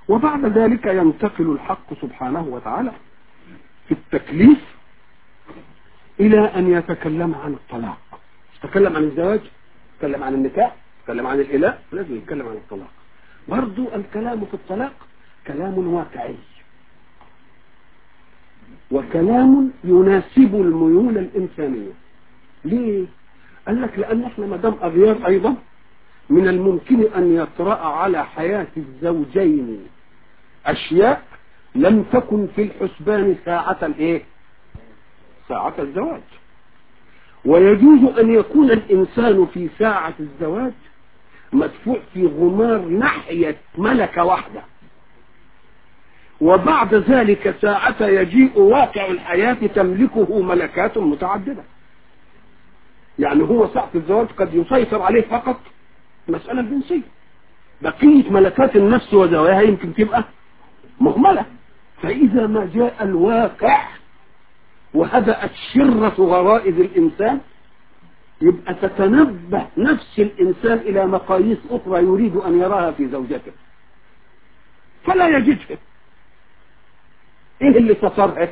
وبعد ذلك ينتقل الحق سبحانه وتعالى في التكليف إلى أن يتكلم عن الطلاق يتكلم عن الزواج يتكلم عن النكاح يتكلم عن الإله لازم يتكلم عن الطلاق برضو الكلام في الطلاق كلام واقعي وكلام يناسب الميول الإنسانية ليه؟ قال لك لأن احنا ما دام أغيار أيضا من الممكن أن يطرأ على حياة الزوجين أشياء لم تكن في الحسبان ساعة الإيه؟ ساعة الزواج ويجوز أن يكون الإنسان في ساعة الزواج مدفوع في غمار ناحية ملكة واحدة وبعد ذلك ساعة يجيء واقع الحياة تملكه ملكات متعددة يعني هو ساعة الزواج قد يسيطر عليه فقط مسألة جنسية بقية ملكات النفس وزواياها يمكن تبقى مهملة فإذا ما جاء الواقع وهدأت شرة غرائز الإنسان يبقى تتنبه نفس الإنسان إلى مقاييس أخرى يريد أن يراها في زوجته فلا يجدها إيه اللي سترها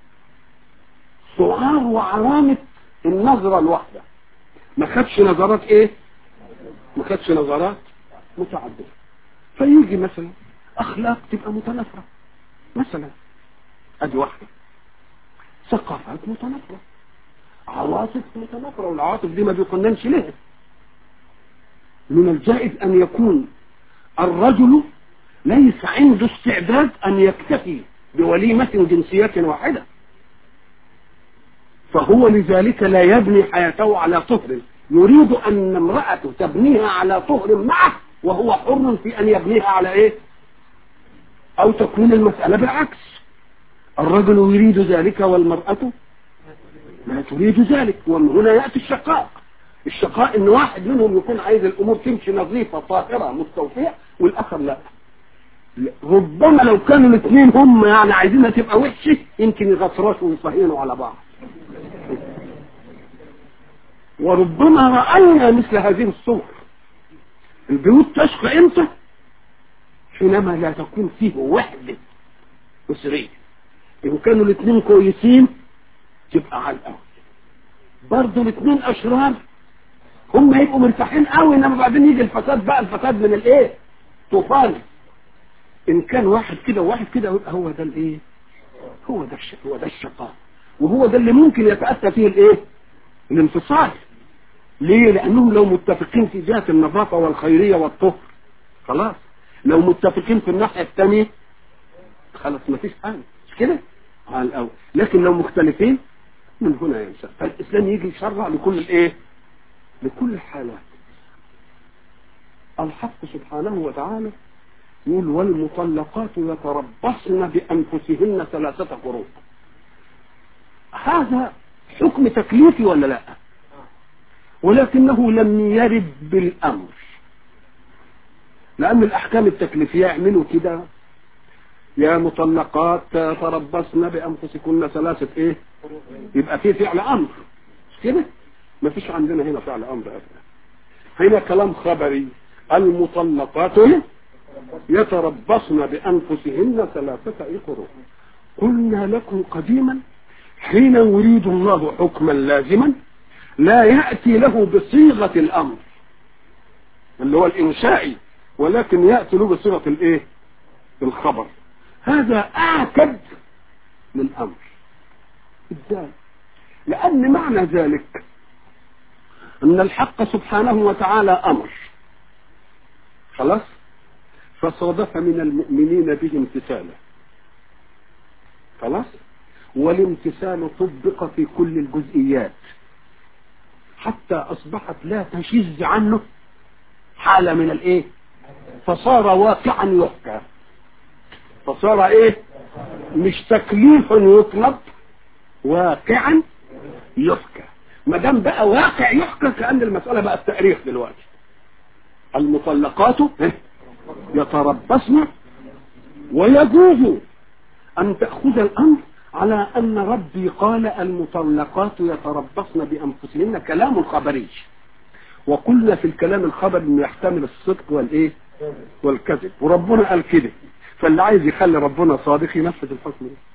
سعار وعلامة النظرة الواحدة ما خدش نظرات إيه ما خدش نظرات متعددة فيجي مثلا أخلاق تبقى متنافرة مثلا أدي واحدة ثقافات متنافرة عواطف متنافرة والعواطف دي ما بيقننش ليه من الجائز أن يكون الرجل ليس عنده استعداد أن يكتفي بوليمة جنسية واحدة فهو لذلك لا يبني حياته على طهر يريد أن امرأته تبنيها على طهر معه وهو حر في أن يبنيها على إيه أو تكون المسألة بالعكس الرجل يريد ذلك والمرأة لا تريد ذلك ومن هنا يأتي الشقاء الشقاء ان واحد منهم يكون عايز الامور تمشي نظيفة طاهرة مستوفية والاخر لا ربما لو كانوا الاثنين هم يعني عايزينها تبقى وحشة يمكن يغطرشوا ويصهينوا على بعض وربما رأينا مثل هذه الصور البيوت تشقى امتى حينما لا تكون فيه وحدة أسرية إن كانوا الاثنين كويسين تبقى على الأول برضه الاثنين أشرار هم يبقوا مرتاحين قوي انما بعدين يجي الفساد بقى الفساد من الايه طوفان ان كان واحد كده وواحد كده يبقى هو ده الايه هو ده الشق هو ده الشقاء وهو ده اللي ممكن يتأتى فيه الايه الانفصال ليه لانهم لو متفقين في جهة النظافة والخيرية والطهر خلاص لو متفقين في الناحية الثانية خلاص ما فيش حاجة مش كده على الاول لكن لو مختلفين من هنا ينسى فالاسلام يجي يشرع لكل الايه لكل الحالات الحق سبحانه وتعالى يقول والمطلقات يتربصن بانفسهن ثلاثة قروء هذا حكم تكليفي ولا لا ولكنه لم يرد بالامر لان الاحكام التكليفيه يعملوا كده يا مطلقات تربصن بانفسكن ثلاثه ايه يبقى في فعل امر مش كده ما فيش عندنا هنا فعل امر ابدا هنا كلام خبري المطلقات يتربصن بانفسهن ثلاثه ايه قروء قلنا لكم قديما حين يريد الله حكما لازما لا يأتي له بصيغة الأمر اللي هو الإنشائي ولكن يأتي له بصيغة الإيه الخبر هذا آكد من أمر إزاي لأن معنى ذلك أن الحق سبحانه وتعالى أمر خلاص فصادف من المؤمنين به امتثاله خلاص والامتثال طبق في كل الجزئيات حتى أصبحت لا تشذ عنه حالة من الإيه فصار واقعا يحكى فصار إيه مش تكليف يطلب واقعا يحكى ما دام بقى واقع يحكى كأن المسألة بقى التأريخ دلوقتي المطلقات يتربصن ويجوز أن تأخذ الأمر على أن ربي قال المطلقات يتربصن بأنفسهن كلام خبري وقلنا في الكلام الخبري انه يحتمل الصدق والايه والكذب وربنا قال كده فاللي عايز يخلي ربنا صادق ينفذ الحكم ده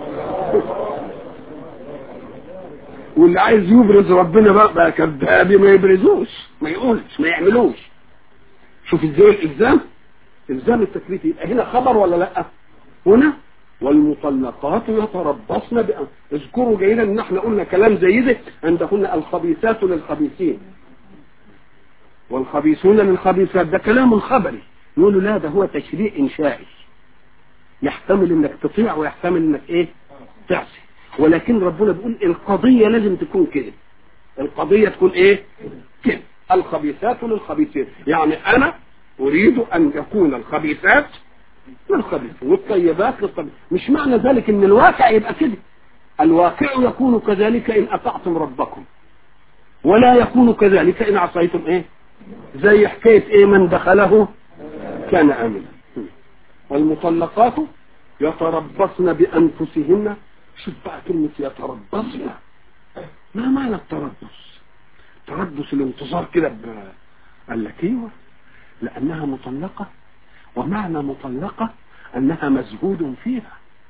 واللي عايز يبرز ربنا بقى, بقى كذاب ما يبرزوش ما يقولش ما يعملوش شوف ازاي الالزام الزام التكليف يبقى هنا خبر ولا لا هنا والمطلقات يتربصن بأن اذكروا جيدا ان احنا قلنا كلام زي ده عندهن الخبيثات للخبيثين والخبيثون للخبيثات ده كلام خبري يقولوا لا ده هو تشريع انشائي يحتمل انك تطيع ويحتمل انك ايه تعصي ولكن ربنا بيقول القضية لازم تكون كده القضية تكون ايه كده الخبيثات للخبيثين يعني انا اريد ان يكون الخبيثات للخبيث والطيبات للطيب مش معنى ذلك ان الواقع يبقى كده الواقع يكون كذلك ان اطعتم ربكم ولا يكون كذلك ان عصيتم ايه زي حكاية ايه من دخله كان امنا والمطلقات يتربصن بانفسهن شوف بقى كلمة يتربصن ما معنى التربص تربص الانتظار كده ب- قال لك ايوه لانها مطلقة ومعنى مطلقة انها مزهود فيها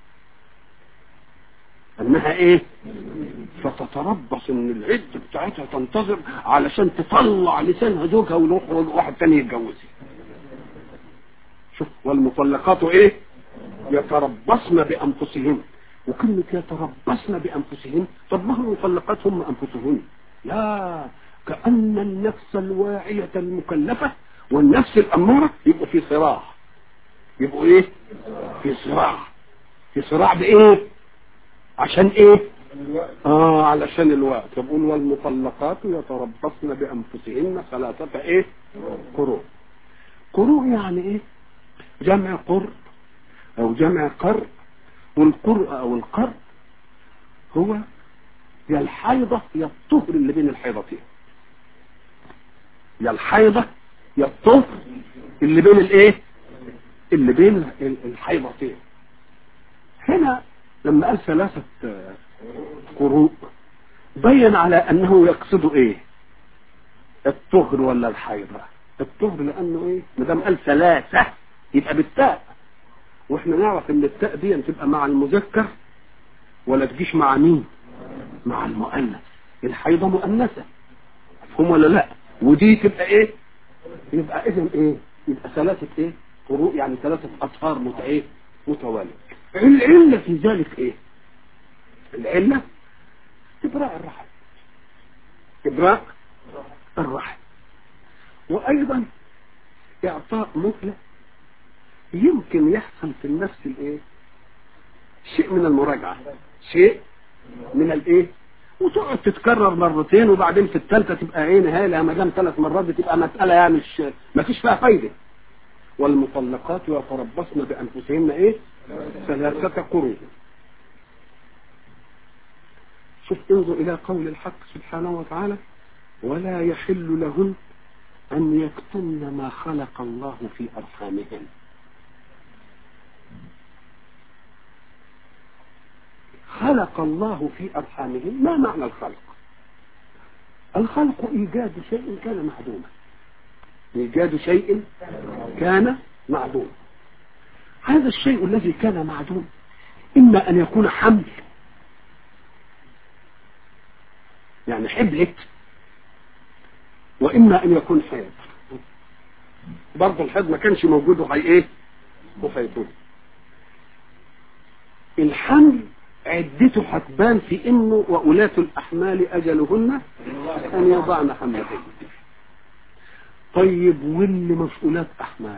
انها ايه فتتربص ان العدة بتاعتها تنتظر علشان تطلع لسانها زوجها ويروح واحد تاني يتجوزها شوف والمطلقات ايه يتربصن بانفسهن وكلمة يتربصن بانفسهن طب ما هو المطلقات هم انفسهن لا كأن النفس الواعية المكلفة والنفس الأمارة يبقوا في صراع يبقوا ايه في صراع في صراع بايه عشان ايه اه علشان الوقت يقول والمطلقات يتربصن بانفسهن ثلاثة ايه قروء قروء يعني ايه جمع قر او جمع قر والقرء او القر هو يا الحيضة يا الطهر اللي بين الحيضتين يا الحيضة يا الطهر اللي بين الايه اللي بين ال- الحيضتين هنا لما قال ثلاثة آه، قروء بين على انه يقصد ايه الطهر ولا الحيضة الطهر لانه ايه ما دام قال ثلاثة يبقى بالتاء واحنا نعرف ان التاء دي تبقى مع المذكر ولا تجيش مع مين مع المؤنث الحيضة مؤنثة هم ولا لا ودي تبقى ايه يبقى اذا ايه يبقى ثلاثة ايه قروء يعني ثلاثة اطهار مت ايه متوالية العلة في ذلك ايه العلة ابراء الرحم ابراء الرحم وايضا اعطاء مهلة يمكن يحصل في النفس الايه شيء من المراجعة شيء من الايه وتقعد تتكرر مرتين وبعدين في الثالثه تبقى ايه نهايه لها ما دام ثلاث مرات بتبقى مساله يعني مش ما فيش فيها فايده والمطلقات يتربصن بانفسهن ايه ثلاثه قروء شوف انظر الى قول الحق سبحانه وتعالى ولا يحل لهن ان يكتمن ما خلق الله في ارحامهن خلق الله في أرحامهم ما معنى الخلق الخلق إيجاد شيء كان معدوما إيجاد شيء كان معدوما هذا الشيء الذي كان معدوم إما أن يكون حمل يعني حبلت وإما أن يكون حيض برضه الحيض ما كانش موجود وهي إيه وهيكون الحمل عدته هتبان في انه وأولاة الأحمال أجلهن أن يضعن حملهن طيب واللي مسؤولات أحمال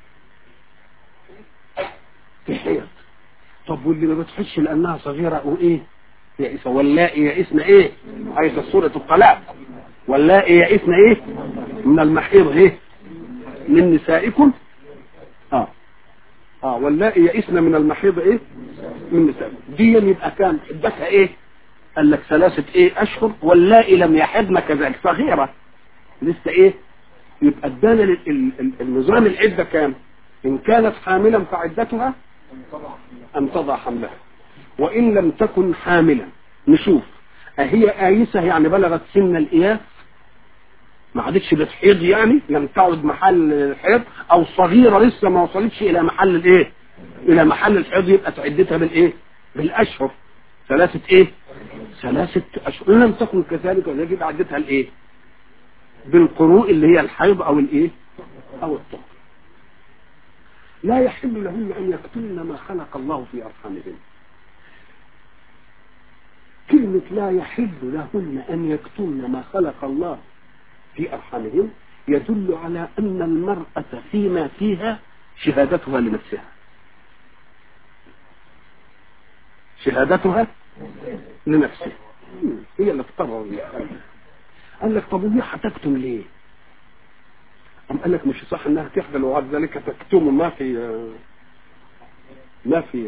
تحيض طب واللي ما بتحش لأنها صغيرة أو إيه يئس واللائي يئسن إيه عايزة سورة الطلاق واللائي يئسن إيه من المحيض إيه من نسائكم آه اه واللائي يئسن من المحيض ايه من نسائكم دي يبقى كان عدتها ايه قال لك ثلاثة ايه اشهر واللائي لم يحضن كذلك صغيرة لسه ايه يبقى ادانا ال- ال- ال- النظام العدة كام ان كانت حاملا فعدتها ان تضع حملها وان لم تكن حاملا نشوف اهي آيسة يعني بلغت سن الاياس ما عادتش بتحيض يعني لم تعد محل الحيض او صغيرة لسه ما وصلتش الى محل الايه الى محل الحيض يبقى تعدتها بالايه بالاشهر ثلاثة ايه ثلاثة اشهر ان لم تكن كذلك يجب عدتها الايه بالقروء اللي هي الحيض او الايه او الطهر لا يحل لهن ان يكتمن ما خلق الله في ارحامهن كلمة لا يحل لهن ان يكتمن ما خلق الله في ارحامهن يدل على ان المرأة فيما فيها شهادتها لنفسها شهادتها لنفسها هي اللي تقرر قال لك طب وليه هتكتم ليه أم قال لك مش صح انها تحمل وبعد ذلك تكتم ما في ما في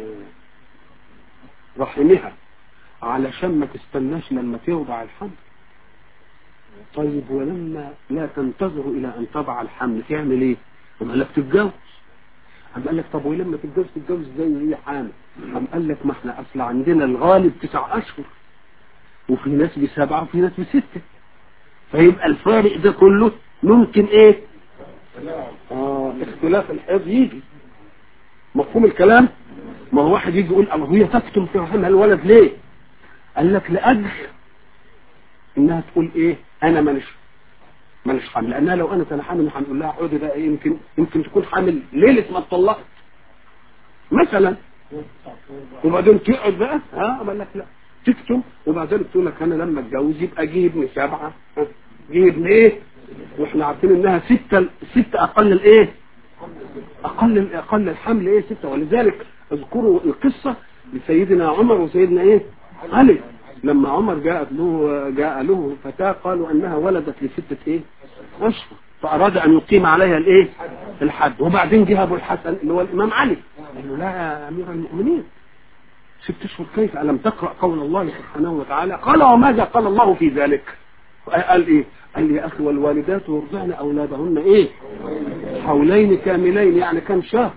رحمها علشان ما تستناش لما توضع الحمل طيب ولما لا تنتظر الى ان تضع الحمل تعمل ايه أم قال لك تتجوز أم قال لك طب ولما تتجوز تتجوز ازاي وهي حامل أم قال لك ما احنا اصل عندنا الغالب تسع اشهر وفي ناس بسبعة وفي ناس بستة فيبقى الفارق ده كله ممكن ايه اه اختلاف الحيض يجي مفهوم الكلام ما هو واحد يجي يقول الله هي تكتم في رحمها الولد ليه قال لك لاجل انها تقول ايه انا مانيش مانيش حامل لانها لو انا انا حامل هنقول لها عودي بقى إيه يمكن يمكن تكون حامل ليله ما اتطلقت مثلا وبعدين تقعد بقى ها قال لك لا تكتم وبعدين تقول لك انا لما اتجوز يبقى اجيب ابن سبعه جه ابن ايه واحنا عارفين انها ستة ستة اقل الايه اقل اقل الحمل ايه ستة ولذلك اذكروا القصة لسيدنا عمر وسيدنا ايه علي لما عمر جاءت له جاء له فتاة قالوا انها ولدت لستة ايه اشهر فاراد ان يقيم عليها الايه الحد وبعدين جه ابو الحسن اللي هو الامام علي قال له لا يا امير المؤمنين ست اشهر كيف الم تقرا قول الله سبحانه وتعالى قال وماذا قال الله في ذلك قال ايه قال لي يا اخي والوالدات يرضعن اولادهن ايه حولين كاملين يعني كم شهر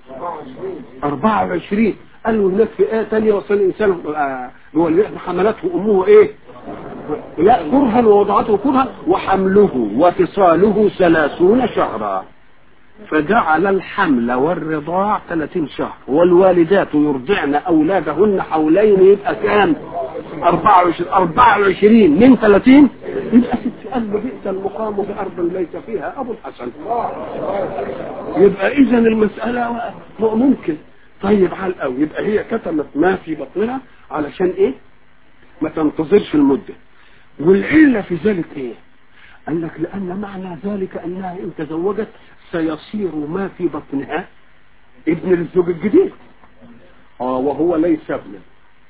24 قال له هناك في ايه ثانيه وصل الانسان هو اللي حملته امه ايه لا كرها ووضعته كرها وحمله وفصاله ثلاثون شهرا فجعل الحمل والرضاع 30 شهر والوالدات يرضعن اولادهن حولين يبقى كام 24 24 من 30 يبقى ست قال بئس المقام بارض ليس فيها ابو الحسن يبقى اذا المساله ممكن طيب على الأول يبقى هي كتمت ما في بطنها علشان ايه ما تنتظرش المده والعله في ذلك ايه قال لك لأن معنى ذلك أنها إن تزوجت سيصير ما في بطنها ابن للزوج الجديد آه وهو ليس ابنا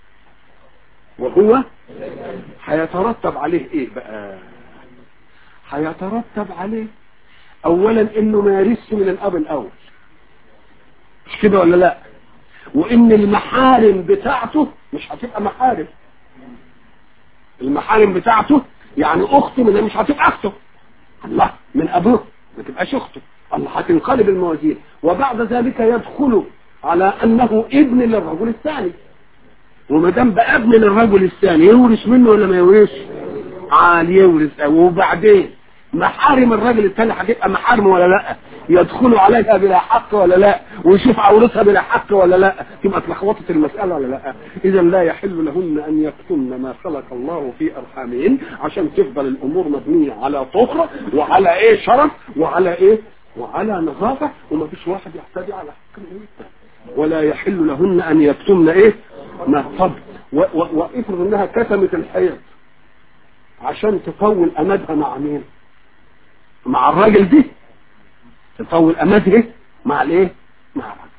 وهو هيترتب عليه ايه بقى هيترتب عليه اولا انه ما يرث من الاب الاول مش كده ولا لا وان المحارم بتاعته مش هتبقى محارم المحارم بتاعته يعني اخته من مش هتبقى اخته الله من ابوه ما تبقاش اخته الله هتنقلب الموازين وبعد ذلك يدخل على انه ابن للرجل الثاني وما دام بقى ابن للرجل الثاني يورث منه ولا ما يورثش عال يورث وبعدين محارم الراجل الثاني هتبقى محارم ولا لا يدخلوا عليها بلا حق ولا لا ويشوف عورتها بلا حق ولا لا تبقى اتلخبطت المسألة ولا لا اذا لا يحل لهن ان يكتمن ما خلق الله في ارحامهن عشان تفضل الامور مبنية على طهر وعلى ايه شرف وعلى ايه وعلى نظافة وما فيش واحد يحتدي على حق ولا يحل لهن ان يكتمن ايه ما طب وافرض انها كتمت الحيض عشان تطول امدها مع مين مع الراجل دي تطول امدها مع الايه مع الراجل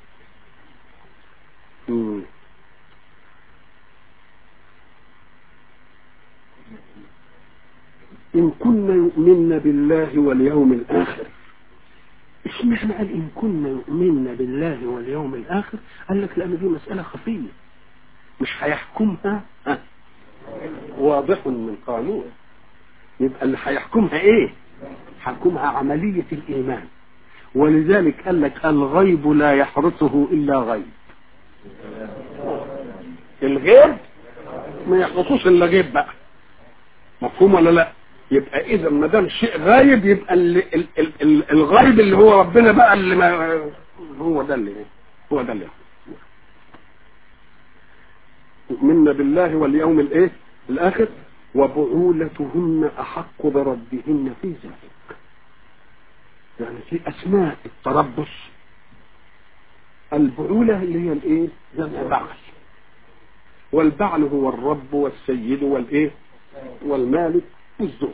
مم. إن كنا يؤمن بالله واليوم الآخر إيش معنى قال إن كنا يؤمن بالله واليوم الآخر قال لك لأن دي مسألة خفية مش هيحكمها ها واضح من قانون يبقى اللي هيحكمها ايه حكمها عملية الإيمان ولذلك قال لك الغيب لا يحرسه إلا غيب الغيب ما يحرسوش إلا غيب بقى مفهوم ولا لا يبقى اذا ما دام شيء غايب يبقى ال ال ال ال الغيب اللي هو ربنا بقى اللي ما هو ده اللي هو ده اللي يؤمن بالله واليوم الايه الاخر وبعولتهن احق بردهن في ذلك يعني في اسماء التربص البعولة اللي هي الايه جمع بعل والبعل هو الرب والسيد والايه والمالك والزوج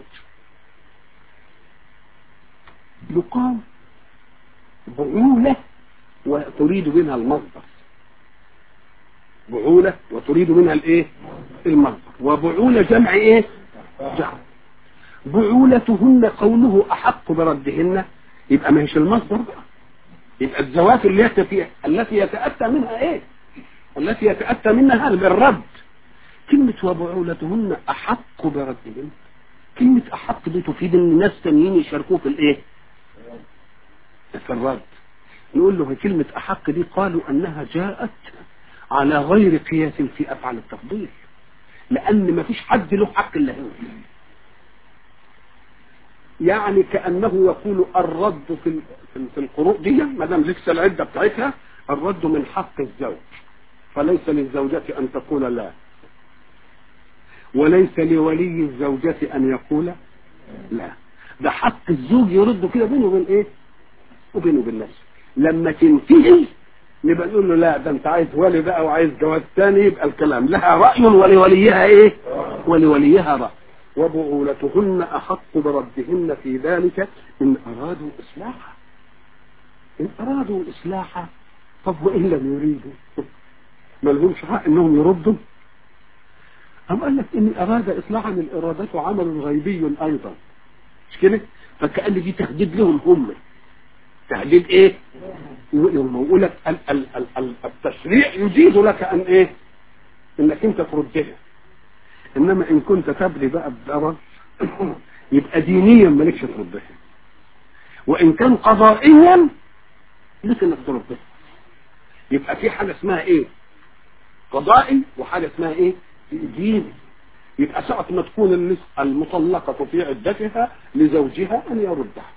يقال بعولة وتريد منها المصدر بعولة وتريد منها الايه المصدر وبعولة جمع ايه جمع بعولتهن قوله احق بردهن يبقى ما هيش المصدر بقى يبقى الزوات التي التي يتأتى منها ايه التي يتأتى منها الرد كلمة وبعولتهن احق بردهن كلمة احق دي تفيد ان ناس تانيين يشاركوه في الايه في الرد نقول له كلمة احق دي قالوا انها جاءت على غير قياس في افعال التفضيل لان ما فيش حد له حق الا هو يعني كانه يقول الرد في في القروء دي ما دام لسه العده بتاعتها الرد من حق الزوج فليس للزوجة ان تقول لا وليس لولي الزوجة ان يقول لا ده حق الزوج يرد كده بينه وبين ايه وبينه وبين نفسه لما تنتهي نبقى نقول له لا ده انت عايز ولي بقى وعايز جواز تاني يبقى الكلام لها رأي ولوليها ايه ولوليها رأي وبعولتهن أحق بردهن في ذلك إن أرادوا إصلاحا إن أرادوا إصلاحا طب وإن لم يريدوا ما لهمش حق إنهم يردوا أم قال لك إن أراد إصلاحا الإرادة عمل غيبي أيضا مش كده فكأن دي تهديد لهم هم تهديد إيه يقول لك ال- ال- ال- ال- التشريع يجيز لك أن إيه إنك أنت تردها انما ان كنت تبغي بقى الضرر يبقى دينيا مالكش تردها وان كان قضائيا لك انك تردها يبقى في حاجه اسمها ايه قضائي وحاجه اسمها ايه ديني يبقى ساعة ما تكون النس- المطلقة في عدتها لزوجها أن يردها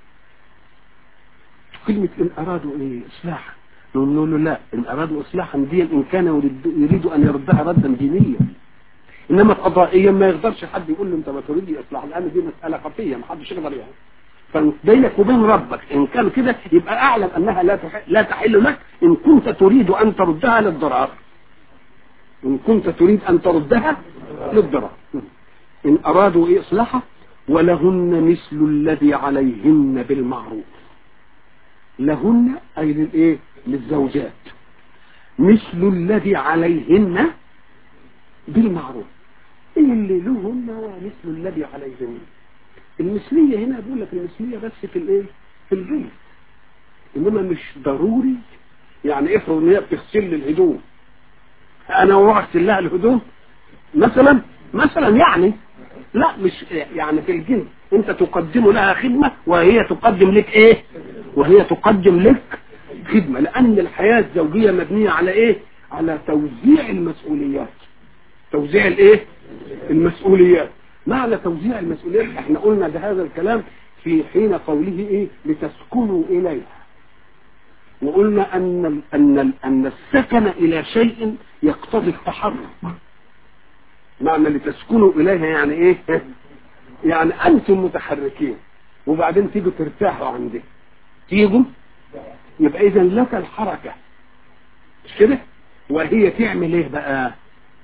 كلمة إن أرادوا إيه إصلاحا نقول له لا إن أرادوا إصلاحا دي إن كان يريد, يريد أن يردها ردا دينيا انما قضائيا ما يقدرش حد يقول له انت ما تريد اصلاح لان دي مساله خفيه ما حدش يقدر يعني فبينك وبين ربك ان كان كده يبقى اعلم انها لا تحل لا تحل لك ان كنت تريد ان تردها للضرار ان كنت تريد ان تردها للضرار ان ارادوا ايه اصلاحها ولهن مثل الذي عليهن بالمعروف لهن اي للايه للزوجات مثل الذي عليهن بالمعروف ايه اللي لهن ومثل الذي عليهن المثلية هنا بقول لك المثلية بس في الايه في البيت انما مش ضروري يعني افرض ان هي بتغسل لي الهدوم انا اروح اغسل لها الهدوم مثلا مثلا يعني لا مش يعني في الجنس انت تقدم لها خدمة وهي تقدم لك ايه وهي تقدم لك خدمة لان الحياة الزوجية مبنية على ايه على توزيع المسؤوليات توزيع الايه المسؤوليات معنى توزيع المسؤوليات احنا قلنا ده هذا الكلام في حين قوله ايه لتسكنوا اليها وقلنا ان ال ان ال ان السكن الى شيء يقتضي التحرك معنى لتسكنوا اليها يعني ايه يعني انتم متحركين وبعدين تيجوا ترتاحوا عندي تيجوا يبقى اذا لك الحركه مش كده وهي تعمل ايه بقى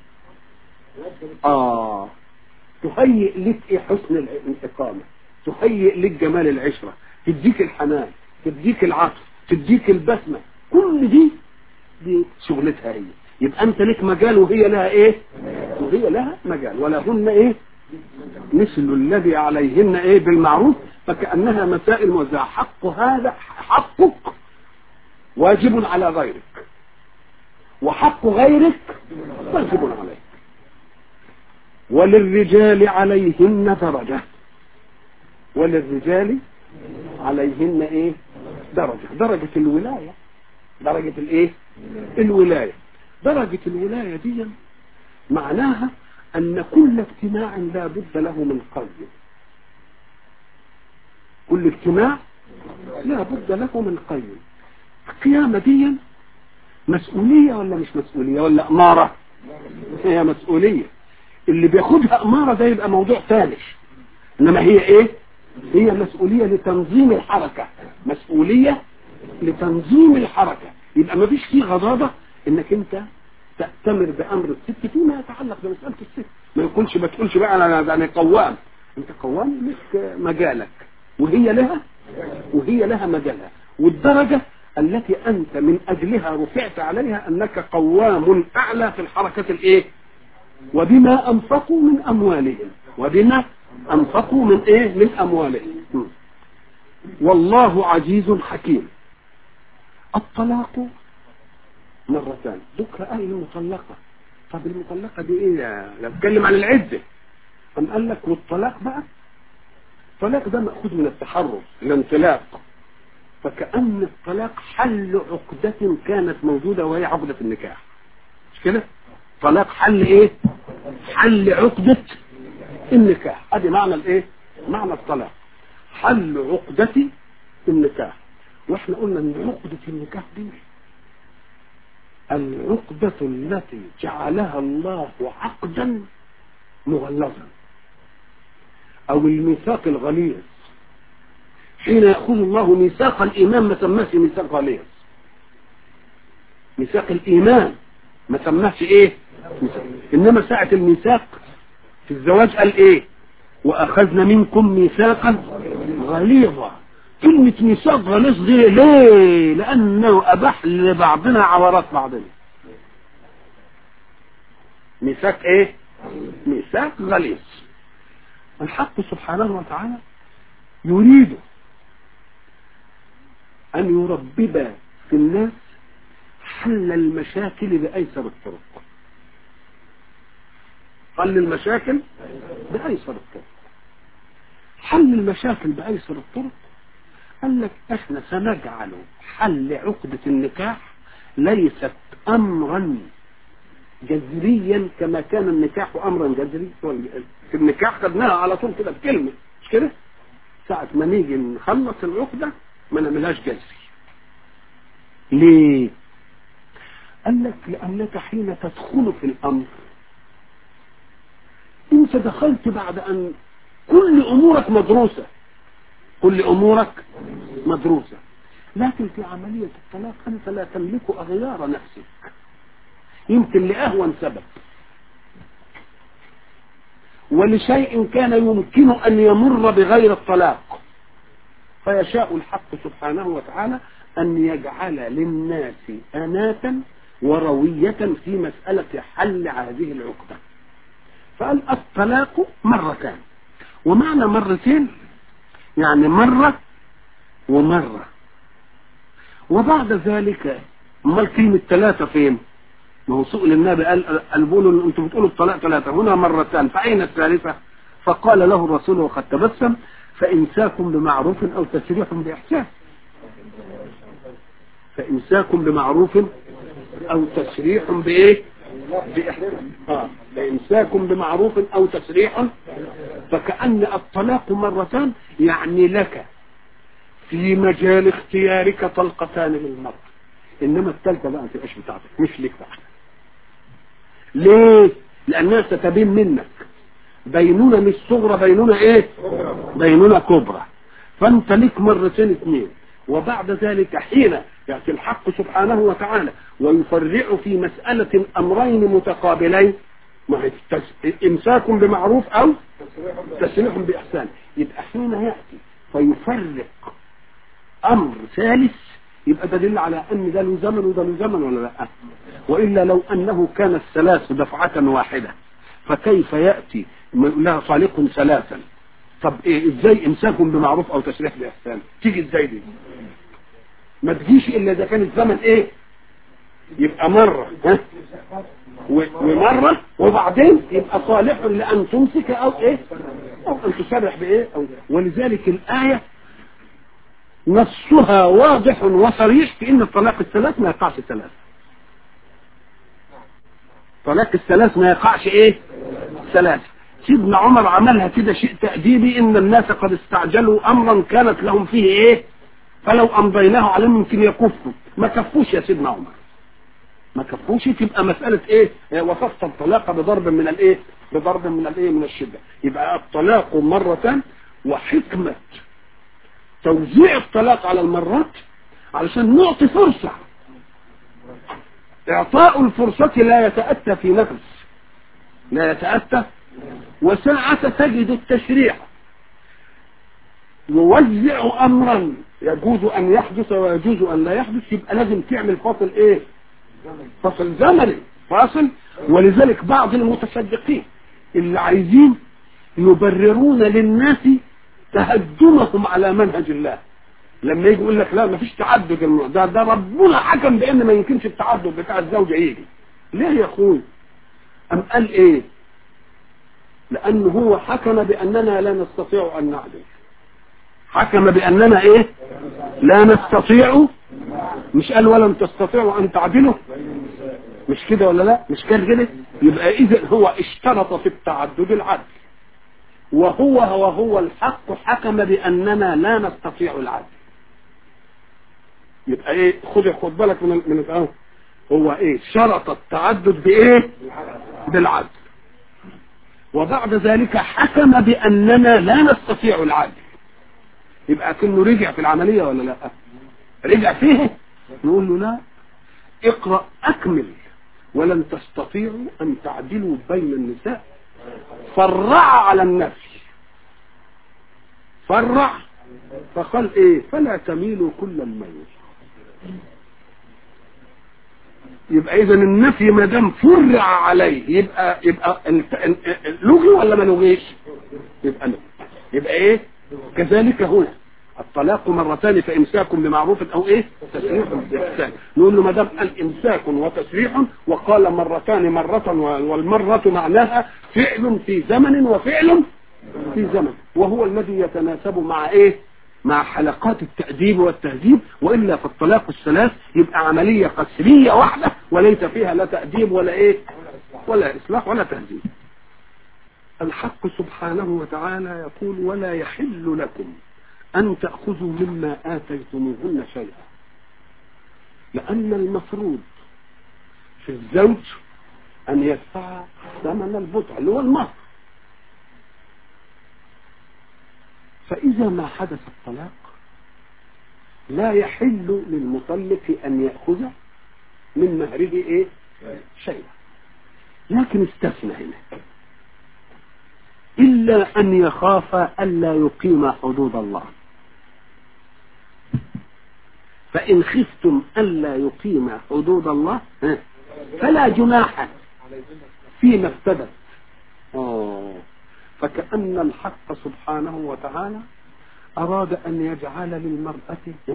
آه تهيئ لك إيه حسن الإقامة تهيئ لك جمال العشرة تديك الحنان تديك العطف تديك البسمة كل دي دي شغلتها هي يبقى أنت لك مجال وهي لها إيه وهي لها مجال ولهن إيه مثل الذي عليهن إيه بالمعروف فكأنها مسائل موزعة حق هذا حقك واجب على غيرك وحق غيرك واجب عليك وللرجال عليهن درجة وللرجال عليهن ايه درجة درجة الولاية درجة الايه الولاية درجة الولاية دي معناها ان كل اجتماع لا بد له من قيم كل اجتماع لا بد له من قيم القيامة دي مسؤولية ولا مش مسؤولية ولا أمارة هي مسؤولية اللي بياخدها أمارة ده يبقى موضوع ثاني إنما هي إيه هي مسؤولية لتنظيم الحركة مسؤولية لتنظيم الحركة يبقى ما فيش فيه غضاضة انك انت تأتمر بأمر الست فيما يتعلق بمسألة الست ما يقولش ما تقولش بقى انا انا قوام انت قوام لك مجالك وهي لها وهي لها مجالها والدرجة التي انت من اجلها رفعت عليها انك قوام اعلى في الحركة الايه وبما انفقوا من اموالهم وبما انفقوا من ايه من اموالهم والله عزيز حكيم الطلاق مرتان ذكر اهل المطلقة طب المطلقة دي ايه لا بتكلم عن العدة أم قال لك والطلاق بقى الطلاق ده مأخوذ من التحرر الانطلاق فكأن الطلاق حل عقدة كانت موجودة وهي عقدة النكاح مش كده طلاق حل ايه حل عقدة النكاح ادي معنى الايه معنى الطلاق حل عقدة النكاح واحنا قلنا ان عقدة النكاح دي العقدة التي جعلها الله عقدا مغلظا او الميثاق الغليظ حين يأخذ الله ميثاق الإيمان ما سماش ميثاق غليظ ميثاق الإيمان ما سماش إيه ميثاق. إنما ساعة الميثاق في الزواج قال إيه وأخذنا منكم ميثاقا غليظا كلمة ميثاق غليظ دي ليه لأنه أباح لبعضنا عورات بعضنا ميثاق إيه ميثاق غليظ الحق سبحانه وتعالى يريد أن يربب في الناس حل المشاكل بأيسر الطرق حل المشاكل بأيسر الطرق حل المشاكل بأيسر الطرق قال لك احنا سنجعل حل عقدة النكاح ليست أمرا جذريا كما كان النكاح أمرا جذري في النكاح خدناها على طول كده بكلمة مش كده ساعة ما نيجي نخلص العقدة ما نعملهاش جذري ليه قال لك لأنك حين تدخل في الأمر انت دخلت بعد أن كل أمورك مدروسة كل أمورك مدروسة لكن في عملية الطلاق أنت لا تملك أغيار نفسك يمكن لأهون سبب ولشيء كان يمكن أن يمر بغير الطلاق فيشاء الحق سبحانه وتعالى أن يجعل للناس أناة وروية في مسألة حل هذه العقدة فقال الطلاق مرتان ومعنى مرتين يعني مرة ومرة وبعد ذلك امال كلمة ثلاثة فين ما هو سئل النبي قال قالوا انتم بتقولوا الطلاق ثلاثة هنا مرتان فأين الثالثة فقال له الرسول وقد تبسم فإمساكم بمعروف أو تسريح بإحسان فإمساكم بمعروف أو تسريح بإيه بإحسان آه. فإمساكم بمعروف أو تسريح فكأن الطلاق مرتان يعني لك في مجال اختيارك طلقتان للمرء إنما الثالثة بقى ما تبقاش بتاعتك مش ليك بقى ليه؟ لأنها ستبين منك بينونة مش صغرى بينونة ايه بينونة كبرى فانت ليك مرتين اثنين وبعد ذلك حين يأتي الحق سبحانه وتعالى ويفرع في مسألة أمرين متقابلين ما هي إمساك بمعروف أو تسريح بإحسان يبقى حين يأتي فيفرق أمر ثالث يبقى دليل على أن ده له زمن وده له زمن ولا لا وإلا لو أنه كان الثلاث دفعة واحدة فكيف يأتي لها طالق ثلاثا طب ايه ازاي امساك بمعروف او تسريح باحسان تيجي ازاي دي ما تجيش الا اذا كان الزمن ايه يبقى مرة ها ومرة وبعدين يبقى صالح لان تمسك او ايه او ان تسرح بايه أو ولذلك الايه نصها واضح وصريح في ان الطلاق الثلاث ما يقعش ثلاث طلاق الثلاث ما يقعش ايه ثلاث سيدنا عمر عملها كده شيء تأديبي ان الناس قد استعجلوا امرا كانت لهم فيه ايه فلو امضيناه عليهم يمكن يكفوا ما كفوش يا سيدنا عمر ما كفوش تبقى مسألة ايه وصفت الطلاق بضرب من الايه بضرب من الايه من الشدة يبقى الطلاق مرة وحكمة توزيع الطلاق على المرات علشان نعطي فرصة اعطاء الفرصة لا يتأتى في نفس لا يتأتى وساعة تجد التشريع يوزع امرا يجوز ان يحدث ويجوز ان لا يحدث يبقى لازم تعمل فاصل ايه فاصل زمني فاصل ولذلك بعض المتصدقين اللي عايزين يبررون للناس تهجمهم على منهج الله لما يجي يقول لك لا ما فيش تعدد ده ده ربنا حكم بان ما يمكنش التعدد بتاع الزوجه يجي ليه يا اخوي ام قال ايه لانه هو حكم باننا لا نستطيع ان نعدل حكم باننا ايه لا نستطيع مش قال ولن تستطيعوا ان تعدلوا مش كده ولا لا مش كان كده يبقى اذا هو اشترط في التعدد العدل وهو وهو الحق حكم باننا لا نستطيع العدل يبقى ايه خد خد بالك من من الأول. هو ايه شرط التعدد بايه بالعدل وبعد ذلك حكم باننا لا نستطيع العدل يبقى كأنه رجع في العملية ولا لا رجع فيه نقول له لا اقرأ اكمل ولن تستطيعوا ان تعدلوا بين النساء فرع على النفي فرع فقال ايه فلا تميلوا كل الميل يبقى اذا النفي ما دام فرع عليه يبقى يبقى لغي ولا ما لغيش يبقى لغي يبقى ايه كذلك هنا الطلاق مرتان فامساك بمعروف او ايه تسريح باحسان نقول له ما دام قال امساك وتسريح وقال مرتان مره والمره معناها فعل في زمن وفعل في زمن وهو الذي يتناسب مع ايه مع حلقات التأديب والتهذيب وإلا في الطلاق الثلاث يبقى عملية قسرية واحدة وليس فيها لا تأديب ولا إيه ولا إصلاح ولا تهذيب الحق سبحانه وتعالى يقول ولا يحل لكم أن تأخذوا مما آتيتموهن شيئا لأن المفروض في الزوج أن يدفع ثمن البضع اللي هو المهر فإذا ما حدث الطلاق لا يحل للمطلق أن يأخذ من مهره إيه شيئا لكن استثنى هنا إلا أن يخاف ألا يقيم حدود الله فإن خفتم ألا يقيم حدود الله فلا جناح فيما افتدت آه فكأن الحق سبحانه وتعالى أراد أن يجعل للمرأة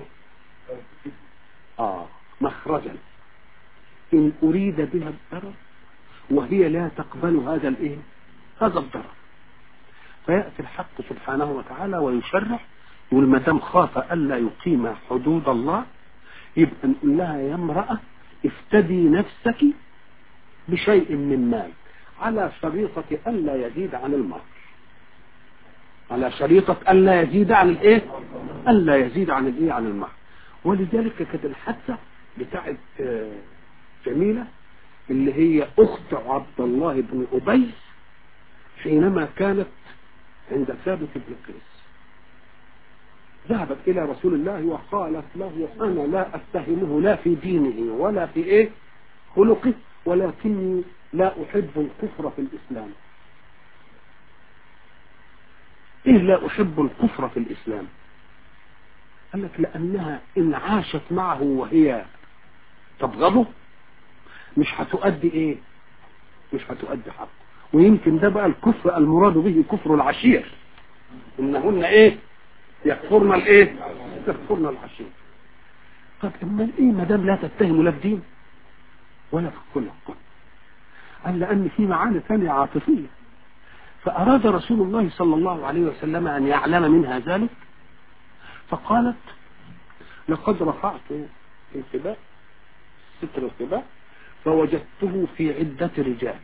آه مخرجا إن أريد بها الضرر وهي لا تقبل هذا الإيه هذا الضرر فيأتي الحق سبحانه وتعالى ويشرع يقول ما دام خاف ألا يقيم حدود الله يبقى نقول لها يا امرأة افتدي نفسك بشيء من مال على شريطة ألا يزيد عن المهر على شريطة ألا يزيد عن الإيه؟ ألا يزيد عن الإيه؟ عن المهر ولذلك كانت الحادثة بتاعت جميلة اللي هي أخت عبد الله بن أبي حينما كانت عند ثابت بن قيس ذهبت إلى رسول الله وقالت له أنا لا أتهمه لا في دينه ولا في إيه خلقه ولكني لا أحب الكفر في الإسلام إيه لا أحب الكفر في الإسلام قال لك لأنها إن عاشت معه وهي تبغضه مش هتؤدي إيه مش هتؤدي حقه ويمكن ده بقى الكفر المراد به كفر العشير إنهن إيه يكفرن الإيه يكفرن العشير طب امال إيه ما دام لا تتهم لا في دين ولا في خلق قال لأن في معاني ثانية عاطفية فأراد رسول الله صلى الله عليه وسلم أن يعلم منها ذلك فقالت لقد رفعت انتباه ستر انتباه فوجدته في عدة رجال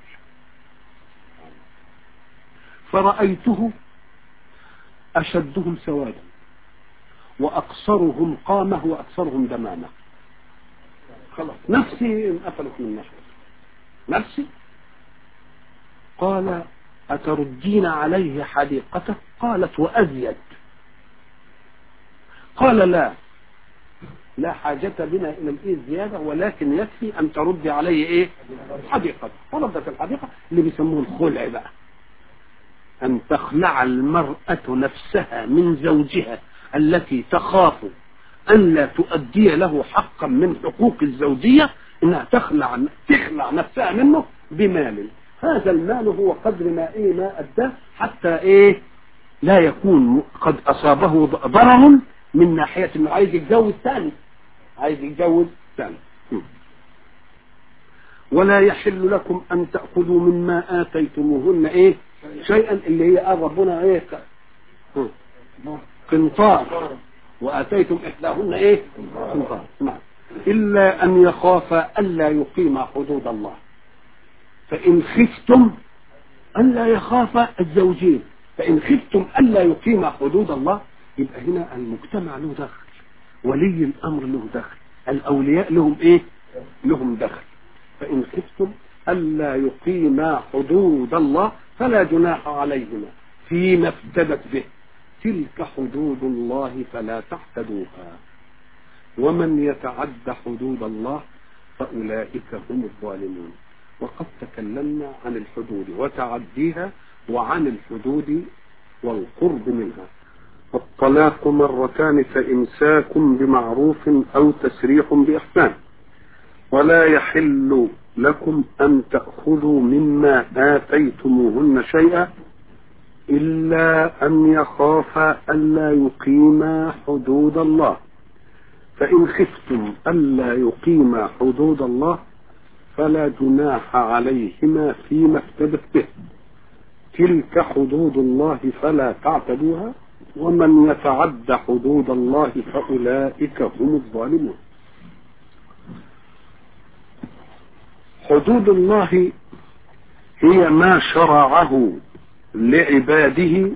فرأيته أشدهم سوادا وأقصرهم قامة وأكثرهم دمامة خلاص نفسي انقفلت من نشوة نفسي قال أتردين عليه حديقته قالت وأزيد قال لا لا حاجة بنا إلى الإيه زيادة ولكن يكفي أن تردي عليه إيه حديقة فردت الحديقة اللي بيسموه الخلع بقى أن تخلع المرأة نفسها من زوجها التي تخاف أن لا تؤدي له حقا من حقوق الزوجية إنها تخلع تخلع نفسها منه بمال هذا المال هو قدر ما إيه ما أداه حتى إيه لا يكون قد أصابه ضرر من ناحية إنه عايز يتجوز ثاني عايز يتجوز ثاني ولا يحل لكم أن تأخذوا مما آتيتموهن إيه شيئا اللي هي قال ربنا إيه قنطار وآتيتم إحداهن إيه قنطار نعم إلا أن يخافا ألا يقيما حدود الله فإن خفتم ألا يخاف الزوجين فإن خفتم ألا يقيما حدود الله يبقى هنا المجتمع له دخل ولي الأمر له دخل الأولياء لهم إيه لهم دخل فإن خفتم ألا يقيما حدود الله فلا جناح عليهما فيما افتدت به تلك حدود الله فلا تعتدوها ومن يتعد حدود الله فأولئك هم الظالمون وقد تكلمنا عن الحدود وتعديها وعن الحدود والقرب منها الطلاق مرتان فإمساك بمعروف أو تسريح بإحسان ولا يحل لكم أن تأخذوا مما آتيتموهن شيئا إلا أن يخافا ألا يقيما حدود الله فإن خفتم ألا يقيما حدود الله فلا جناح عليهما فيما افتدت به تلك حدود الله فلا تعتدوها ومن يتعد حدود الله فأولئك هم الظالمون حدود الله هي ما شرعه لعباده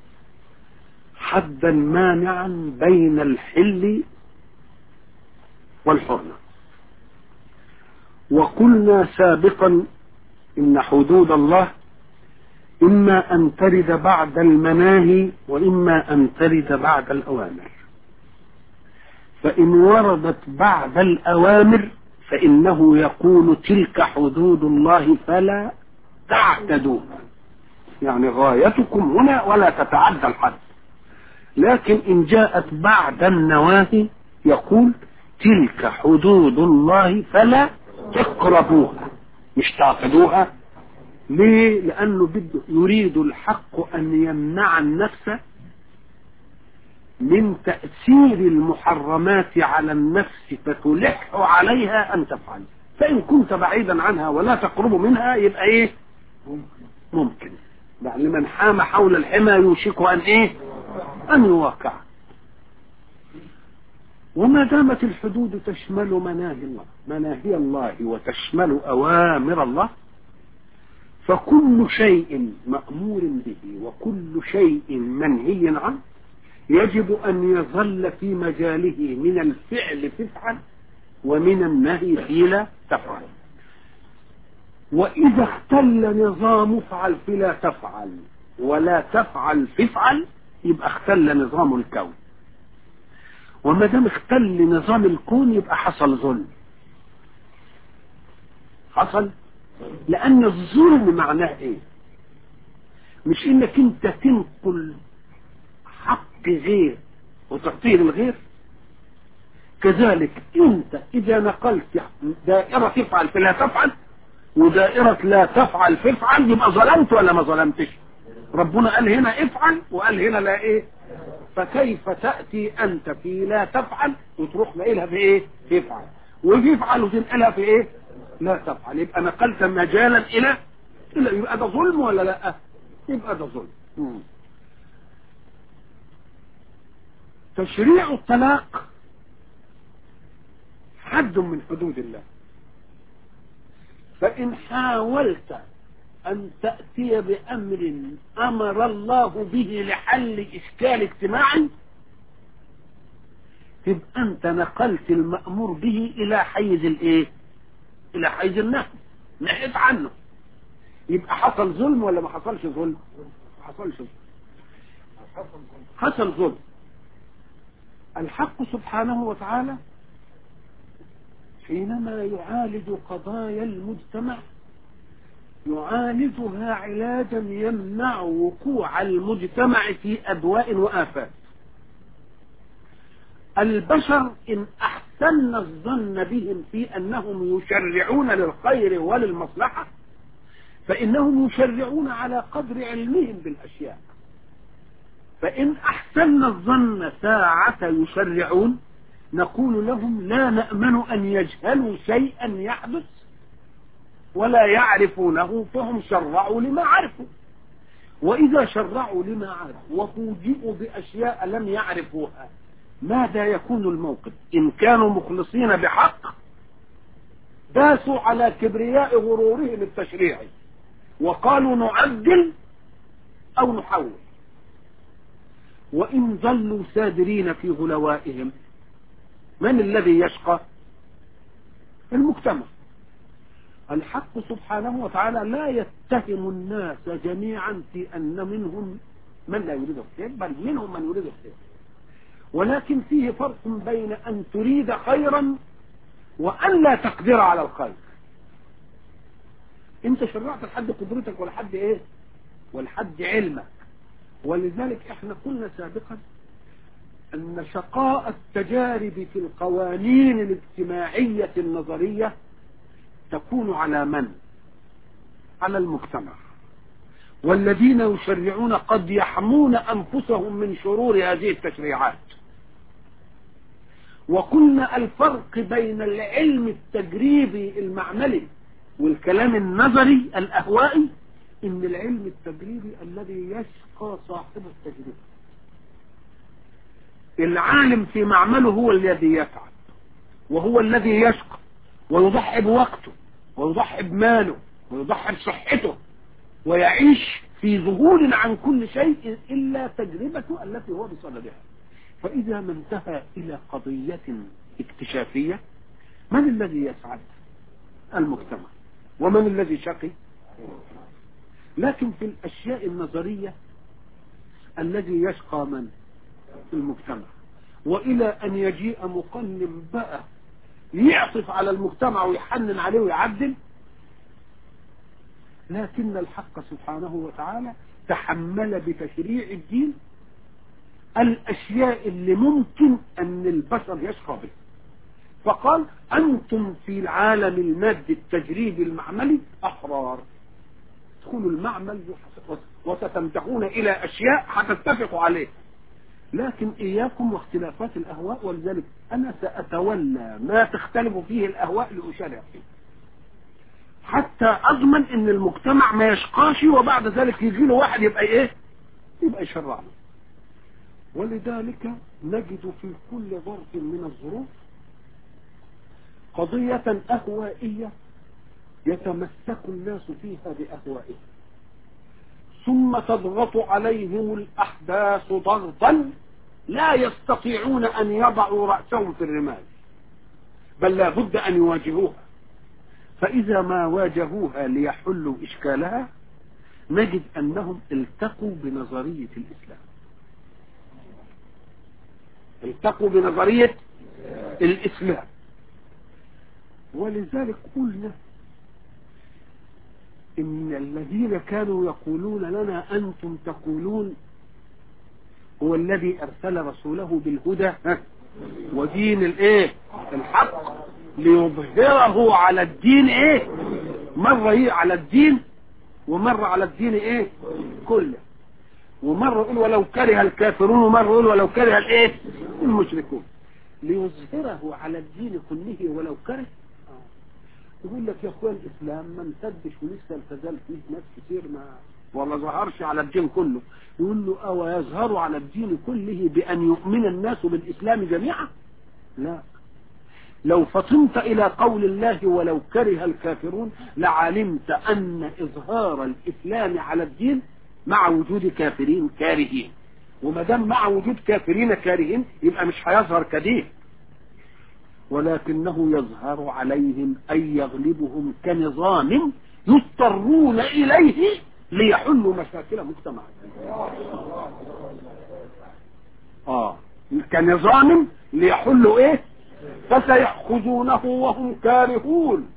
حدا مانعا بين الحل والحرمة وقلنا سابقا إن حدود الله إما أن ترد بعد المناهي وإما أن ترد بعد الأوامر فإن وردت بعد الأوامر فإنه يقول تلك حدود الله فلا تعتدوها يعني غايتكم هنا ولا تتعدى الحد لكن إن جاءت بعد النواهي يقول تلك حدود الله فلا تقربوها مش تعتدوها ليه لأنه بده يريد الحق أن يمنع النفس من تأثير المحرمات على النفس فتلح عليها أن تفعل فإن كنت بعيدا عنها ولا تقرب منها يبقى إيه ممكن يعني من حام حول الحمى يوشك أن إيه أن يوقع وما دامت الحدود تشمل مناهي الله مناهي الله وتشمل أوامر الله فكل شيء مأمور به وكل شيء منهي عنه يجب أن يظل في مجاله من الفعل تفعل ومن النهي في لا تفعل وإذا اختل نظام افعل فلا تفعل ولا تفعل فافعل يبقى اختل نظام الكون وما دام اختل نظام الكون يبقى حصل ظلم حصل لأن الظلم معناه ايه مش انك انت تنقل حق غير وتعطيه للغير كذلك انت اذا نقلت دائرة تفعل فلا تفعل ودائرة لا تفعل فافعل يبقى ظلمت ولا ما ظلمتش ربنا قال هنا افعل وقال هنا لا ايه فكيف تأتي انت في لا تفعل وتروح نقلها في ايه تفعل وفي افعل وتنقلها في ايه لا تفعل يبقى نقلت مجالا الى الى يبقى ده ظلم ولا لا يبقى ده ظلم مم. تشريع الطلاق حد من حدود الله فإن حاولت أن تأتي بأمر أمر الله به لحل إشكال اجتماعي تبقى انت نقلت المأمور به الى حيز الايه الى حيز النهي نهيت عنه يبقى حصل ظلم ولا ما حصلش ظلم ما حصلش ظلم حصل ظلم الحق سبحانه وتعالى حينما يعالج قضايا المجتمع يعالجها علاجا يمنع وقوع المجتمع في أدواء وآفات البشر إن أحسن الظن بهم في أنهم يشرعون للخير وللمصلحة فإنهم يشرعون على قدر علمهم بالأشياء فإن أحسن الظن ساعة يشرعون نقول لهم لا نأمن أن يجهلوا شيئا يحدث ولا يعرفونه فهم شرعوا لما عرفوا وإذا شرعوا لما عرفوا وفوجئوا بأشياء لم يعرفوها ماذا يكون الموقف إن كانوا مخلصين بحق داسوا على كبرياء غرورهم التشريعي وقالوا نعدل أو نحول وإن ظلوا سادرين في غلوائهم من الذي يشقى المجتمع الحق سبحانه وتعالى لا يتهم الناس جميعا في أن منهم من لا يريد الخير بل منهم من يريد الخير ولكن فيه فرق بين أن تريد خيرا وأن لا تقدر على الخير انت شرعت لحد قدرتك ولحد ايه ولحد علمك ولذلك احنا قلنا سابقا ان شقاء التجارب في القوانين الاجتماعية النظرية تكون على من على المجتمع والذين يشرعون قد يحمون انفسهم من شرور هذه التشريعات وقلنا الفرق بين العلم التجريبي المعملي والكلام النظري الاهوائي ان العلم التجريبي الذي يشقى صاحب التجربه العالم في معمله هو الذي يتعب وهو الذي يشقى ويضحي بوقته ويضحي بماله ويضحي بصحته ويعيش في ذهول عن كل شيء إلا تجربته التي هو بصددها فإذا ما انتهى إلى قضية اكتشافية من الذي يسعد المجتمع ومن الذي شقي لكن في الأشياء النظرية الذي يشقى من المجتمع وإلى أن يجيء مقنن بقى يعطف على المجتمع ويحنن عليه ويعدل لكن الحق سبحانه وتعالى تحمل بتشريع الدين الأشياء اللي ممكن أن البشر يشقى بها فقال أنتم في العالم المادي التجريبي المعملي أحرار ادخلوا المعمل وستنتهون إلى أشياء هتتفقوا عليه لكن إياكم واختلافات الأهواء ولذلك أنا سأتولى ما تختلف فيه الأهواء لأشارع فيه حتى أضمن إن المجتمع ما يشقاش وبعد ذلك يجي له واحد يبقى إيه يبقى يشرع له ولذلك نجد في كل ظرف من الظروف قضية أهوائية يتمسك الناس فيها بأهوائهم ثم تضغط عليهم الأحداث ضغطا لا يستطيعون أن يضعوا رأسهم في الرمال بل لا بد أن يواجهوها فإذا ما واجهوها ليحلوا إشكالها نجد أنهم التقوا بنظرية الإسلام التقوا بنظرية الإسلام ولذلك قلنا إن الذين كانوا يقولون لنا أنتم تقولون هو الذي أرسل رسوله بالهدى ودين الإيه الحق ليظهره على الدين إيه مرة هي على الدين ومرة على الدين إيه كله ومرة يقول ولو كره الكافرون ومرة يقول ولو كره الإيه المشركون ليظهره على الدين كله ولو كره يقول لك يا اخوان الاسلام ما امتدش ولسه تزال فيه ناس كتير ما ولا ظهرش على الدين كله يقول له او يظهر على الدين كله بان يؤمن الناس بالاسلام جميعا لا لو فطنت الى قول الله ولو كره الكافرون لعلمت ان اظهار الاسلام على الدين مع وجود كافرين كارهين وما دام مع وجود كافرين كارهين يبقى مش هيظهر كدين ولكنه يظهر عليهم أي يغلبهم كنظام يضطرون إليه ليحلوا مشاكل مجتمع آه كنظام ليحلوا إيه فسيأخذونه وهم كارهون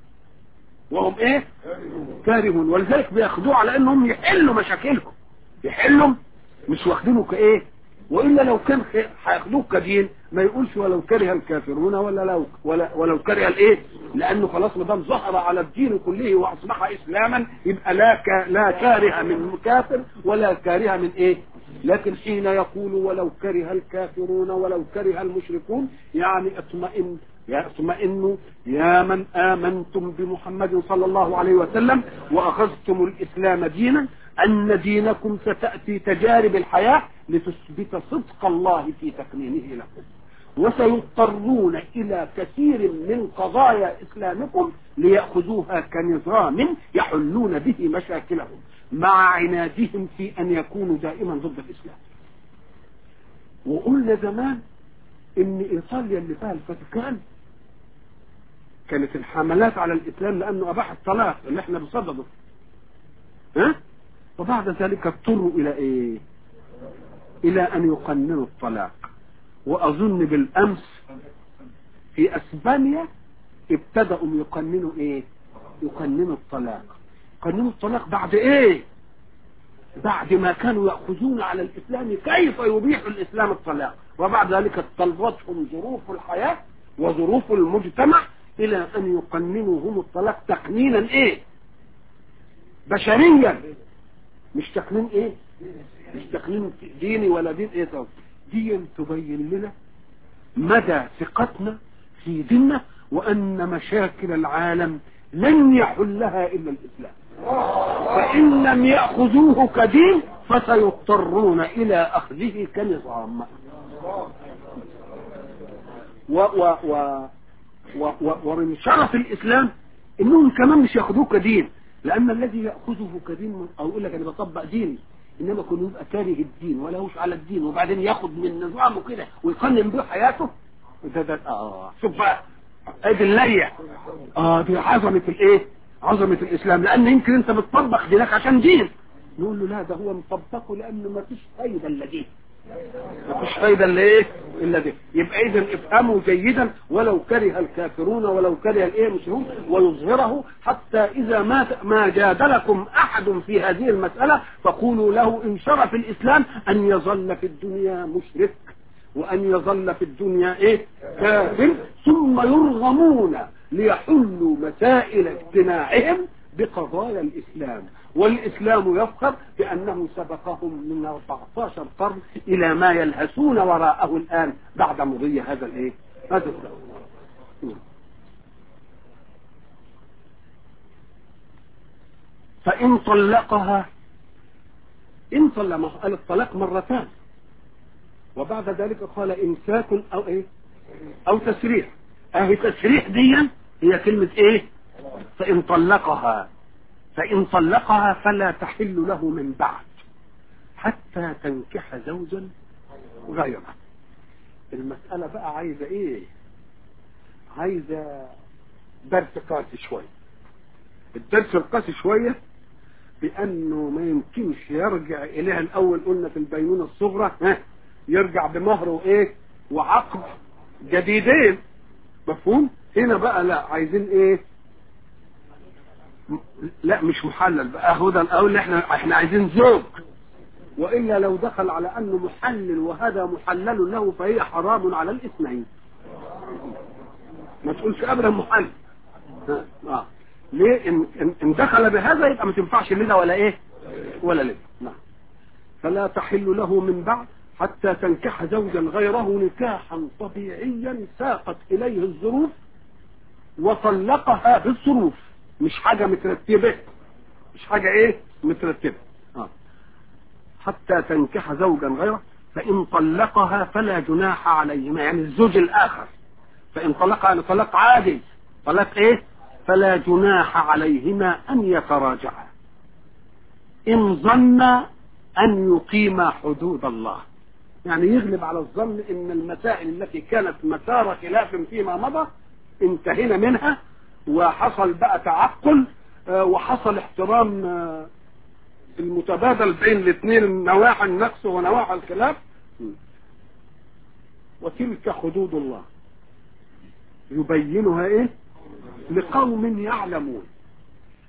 وهم إيه كارهون ولذلك بياخدوه على أنهم يحلوا مشاكلكم يحلوا مش واخدينه كإيه والا لو كان هياخدوه كدين ما يقولش ولو كره الكافرون ولا لو ولا ولو كره الايه لانه خلاص ما دام ظهر على الدين كله واصبح اسلاما يبقى لا ك... لا كاره من كافر ولا كاره من ايه لكن حين يقول ولو كره الكافرون ولو كره المشركون يعني اطمئن يا اطمئنوا يا من آمنتم بمحمد صلى الله عليه وسلم وأخذتم الإسلام دينا أن دينكم ستأتي تجارب الحياة لتثبت صدق الله في تكريمه لكم وسيضطرون إلى كثير من قضايا إسلامكم ليأخذوها كنظام يحلون به مشاكلهم مع عنادهم في أن يكونوا دائما ضد الإسلام وقلنا زمان ان ايطاليا اللي فيها الفاتيكان كانت الحملات على الاسلام لانه اباح الطلاق اللي احنا بصدده ها وبعد ذلك اضطروا الى ايه الى ان يقننوا الطلاق واظن بالامس في اسبانيا ابتدأوا يقننوا ايه يقننوا الطلاق قننوا الطلاق بعد ايه بعد ما كانوا يأخذون على الإسلام كيف يبيح الإسلام الطلاق وبعد ذلك اضطرتهم ظروف الحياة وظروف المجتمع إلى أن يقننوا هم الطلاق تقنينا إيه بشريا مش تقنين إيه مش تقنين ديني ولا دين إيه طب دي تبين لنا مدى ثقتنا في ديننا وأن مشاكل العالم لن يحلها إلا الإسلام فإن لم يأخذوه كدين فسيضطرون إلى أخذه كنظام و و و و و ومن شرف الإسلام إنهم كمان مش يأخذوه كدين لأن الذي يأخذه كدين أو يقول لك أنا بطبق ديني إنما كل يبقى كاره الدين ولا هوش على الدين وبعدين ياخد من نظامه كده ويقنن به حياته ده ده آه شوف بقى ادي اللية اه دي عظمة الايه عظمة الاسلام لان يمكن انت بتطبق دينك عشان دين نقول له لا ده هو مطبقه لانه ما فيش فايدة الا دي ما فيش فايدة الا ايه الا دي يبقى اذا افهموا جيدا ولو كره الكافرون ولو كره الايه المسلمون ويظهره حتى اذا ما ما جادلكم احد في هذه المسألة فقولوا له ان شرف الاسلام ان يظل في الدنيا مشرك وأن يظل في الدنيا إيه كافر ثم يرغمون ليحلوا مسائل اجتماعهم بقضايا الإسلام والإسلام يفخر بأنه سبقهم من 14 قرن إلى ما يلهسون وراءه الآن بعد مضي هذا الإيه هذا الزمن فإن طلقها إن طلق قال الطلاق مرتان وبعد ذلك قال امساك او ايه او تسريح اهي تسريح دي هي كلمة ايه فان طلقها فان طلقها فلا تحل له من بعد حتى تنكح زوجا غيره المسألة بقى عايزة ايه عايزة درس قاسي شوية الدرس القاسي شوية بانه ما يمكنش يرجع اليها الاول قلنا في البينونة الصغرى ها يرجع بمهر وايه وعقد جديدين مفهوم هنا بقى لا عايزين ايه لا مش محلل بقى هو ده الاول احنا احنا عايزين زوج والا لو دخل على انه محلل وهذا محلل له فهي حرام على الاثنين ما تقولش ابدا محلل اه ليه ان, إن, إن دخل بهذا يبقى ما تنفعش لنا ولا ايه ولا لنا نعم فلا تحل له من بعد حتى تنكح زوجا غيره نكاحا طبيعيا ساقت اليه الظروف وطلقها بالظروف مش حاجة مترتبة مش حاجة ايه مترتبة آه. حتى تنكح زوجا غيره فإن طلقها فلا جناح عليهما يعني الزوج الآخر فإن طلقها يعني طلاق عادي طلاق ايه فلا جناح عليهما أن يتراجعا إن ظن أن يقيما حدود الله يعني يغلب على الظن ان المسائل التي كانت مسار خلاف فيما مضى انتهينا منها وحصل بقى تعقل آه، وحصل احترام آه، المتبادل بين الاثنين نواحي النقص ونواحي الخلاف وتلك حدود الله يبينها ايه لقوم يعلمون